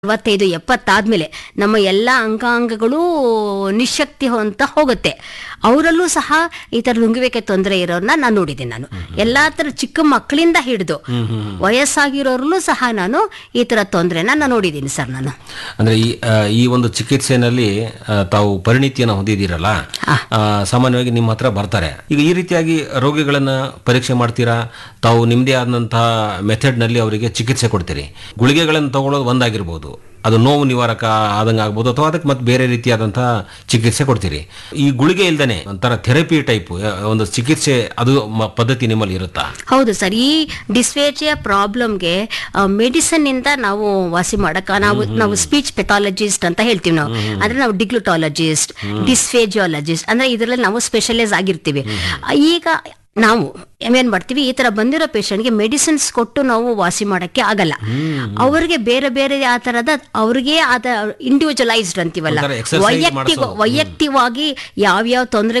ಅರವತ್ತೈದು ಎಪ್ಪತ್ತಾದ್ಮೇಲೆ ನಮ್ಮ ಎಲ್ಲ ಅಂಗಾಂಗಗಳು ನಿಶಕ್ತಿ ಅಂತ ಹೋಗುತ್ತೆ ಅವರಲ್ಲೂ ಸಹ ಈ ತರ ನುಂಗುವಿಕೆ ತೊಂದರೆ ಇರೋರ್ನ ನಾನು ನೋಡಿದ್ದೀನಿ ನಾನು ಎಲ್ಲಾ ತರ ಚಿಕ್ಕ ಮಕ್ಕಳಿಂದ ಹಿಡಿದು ವಯಸ್ಸಾಗಿರೋರ್ಲೂ ಸಹ ನಾನು ಈ ತರ ತೊಂದರೆನ ನಾನು ನೋಡಿದ್ದೀನಿ ಸರ್ ನಾನು ಅಂದ್ರೆ ಈ ಆ, ಈ ಒಂದು ಚಿಕಿತ್ಸೆನಲ್ಲಿ ಆ, ತಾವು ಪರಿಣಿತಿಯನ್ನು ಹೊಂದಿದ್ದೀರಲ್ಲ ಆ, ಸಾಮಾನ್ಯವಾಗಿ ನಿಮ್ಮ ಹತ್ರ ಬರ್ತಾರೆ ಈಗ ಈ ರೀತಿಯಾಗಿ ರೋಗಿಗಳನ್ನ ಪರೀಕ್ಷೆ ಮಾಡ್ತೀರಾ ತಾವು ನಿಮ್ಮದೇ ಆದಂತಹ ಮೆಥಡ್ನಲ್ಲಿ ಅವರಿಗೆ ಚಿಕಿತ್ಸೆ ಕೊಡ್ತೀರಿ ಗುಳಿಗೆಗಳನ್ನು ತಗೊಳ್ಳೋದು ಒಂದಾಗಿರ್ಬೋದು ಅದು ನೋವು ನಿವಾರಕ ಆದಂಗೆ ಆಗ್ಬೋದು ಅಥವಾ ಅದಕ್ಕೆ ಮತ್ತೆ ಬೇರೆ ರೀತಿಯಾದಂತಹ ಚಿಕಿತ್ಸೆ ಕೊಡ್ತೀರಿ ಈ ಗುಳಿಗೆ ಇಲ್ದೇನೆ ಒಂಥರ ಥೆರಪಿ ಟೈಪ್ ಒಂದು ಚಿಕಿತ್ಸೆ ಅದು ಮ- ಪದ್ಧತಿ ನಿಮ್ಮಲ್ಲಿ ಇರುತ್ತಾ ಹೌದು ಸರ್ ಈ ಡಿಸ್ಫೇಜಿಯಾ ಪ್ರಾಬ್ಲಮ್ಗೆ ಮೆಡಿಸನ್ ಇಂದ ನಾವು ವಾಸಿ ಮಾಡಕ ನಾವು ನಾವು ಸ್ಪೀಚ್ ಪೆಥಾಲಜಿಸ್ಟ್ ಅಂತ ಹೇಳ್ತೀವಿ ನಾವು ಅಂದ್ರೆ ನಾವು ಡಿಗ್ಲುಟಾಲಜಿಸ್ಟ್ ಡಿಸ್ಫೇಜಿಯಾಲಜಿಸ್ಟ್ ಅಂದ್ರೆ ಇದರಲ್ಲಿ ನಾವು ಸ್ಪೆಷಲೈಸ್ ಆಗಿರ್ತೀವಿ ಈಗ ನಾವು ಏನ್ ಮಾಡ್ತೀವಿ ಈ ತರ ಬಂದಿರೋ ಪೇಷಂಟ್ಗೆ ಮೆಡಿಸಿನ್ಸ್ ಕೊಟ್ಟು ನಾವು ವಾಸಿ ಮಾಡಕ್ಕೆ ಆಗಲ್ಲ ಅವ್ರಿಗೆ ಬೇರೆ ಬೇರೆ ಆ ತರದ ಅವ್ರಿಗೆ ಆದ ಇಂಡಿವಿಜುವಲೈಸ್ಡ್ ಅಂತೀವಲ್ಲ ಒಂಥರ exercise ವೈಯಕ್ತಿಕ ಮಾಡ್ಸೋದು. ವೈಯಕ್ತಿಕವಾಗಿ ಯಾವ್ಯಾವ ತೊಂದರೆ